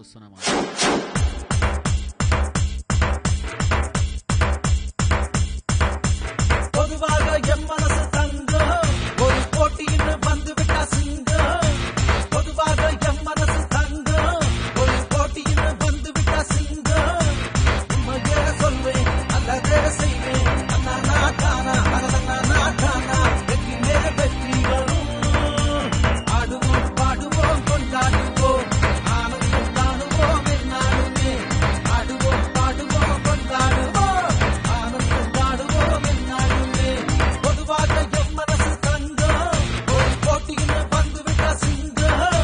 சொன்ன மாதிரி பொதுவாக எம் மனசு தங்கம் ஒரு போட்டின்னு வந்து விட்டா சிங்கம் பொதுவாக எம் மனசு தங்கம் ஒரு போட்டின்னு வந்து விட்டா சிங்கம் உண்மையே சொல்வேன் அல்லதே செய்வேன் அண்ணா நாட்டானா அண்ணா நாட்டானா வெற்றி மேல வெற்றி வரும் ஆடுவோம் பாடுவோம் கொண்டாடுவோம் ஆனந்தம் காணுவோம் என்னாலுமே ஆடுவோம் பாடுவோம் கொண்டாடுவோம் ஆனந்தம் காணுவோம் என்னாலுமே பொதுவாக எம் மனசு தங்கம் ஒரு போட்டியில் வந்து விட்டா சிங்கம்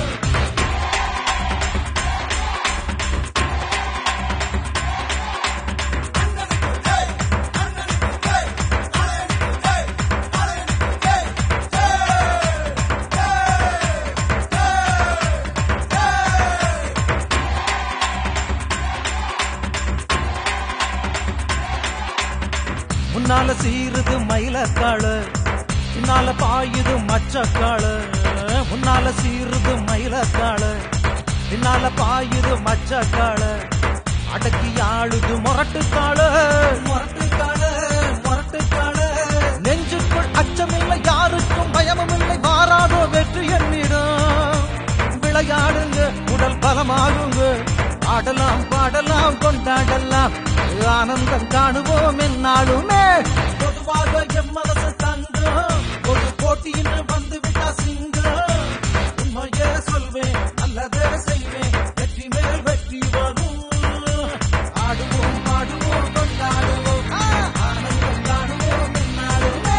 முன்னால சீருது மயிலக்காளு பின்னால பாயுது மச்சக்காளு முன்னால சீருது மயிலக்காளு பின்னால பாயுது மச்சக்காளு அடக்கி ஆளுது முரட்டுக்காளு முரட்டுக்காளு முரட்டுக்காளு நெஞ்சுக்குள் அச்சமில்லை யாருக்கும் பயமும் இல்லை மாறாதோ வெற்றி என்னிடம் விளையாடுங்க உடல் பலமாகுங்க ஆடலாம் பாடலாம் கொண்டாடலாம் ஆனந்தம் காணுவோம் என்னாலுமே பொதுவாக எம் மனசு தங்கம் ஒரு போட்டியில் வந்து விட்டா சிங்கம் உண்மையே சொல்வேன் நல்லதே செய்வேன் வெற்றி மேல் வெற்றி வரும் ஆடுவோம் பாடுவோம் கொண்டாடுவோம் ஆனந்தம் காணுவோம் என்னாலுமே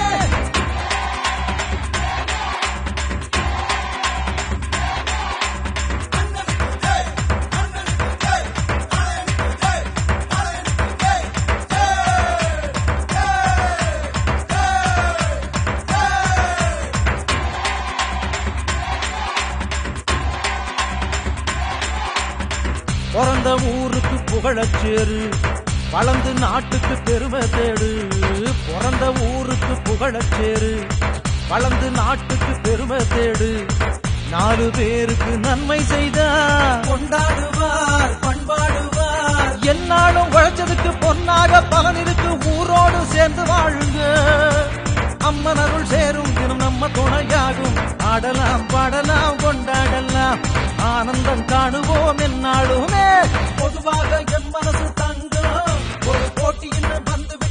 பிறந்த ஊருக்கு புகழச்சேரு வளர்ந்து நாட்டுக்கு பெருமை தேடு பிறந்த ஊருக்கு புகழச்சேரு வளர்ந்து நாட்டுக்கு பெருமை தேடு நாலு பேருக்கு நன்மை செய்தா கொண்டாடுவார் பண்பாடுவார் என்னாலும் உழைச்சதுக்கு பொன்னாக பலன் இருக்கு ஊரோடு சேர்ந்து வாழுங்க அம்மன் அருள் சேரும் தினம் நம்ம துணையாகும் ஆடலாம் பாடலாம் கொண்டாடலாம் ஆனந்தம் காணுவோம் என்னாலுமே பொதுவாக என் மனசு தங்கம் ஒரு போட்டியில் வந்து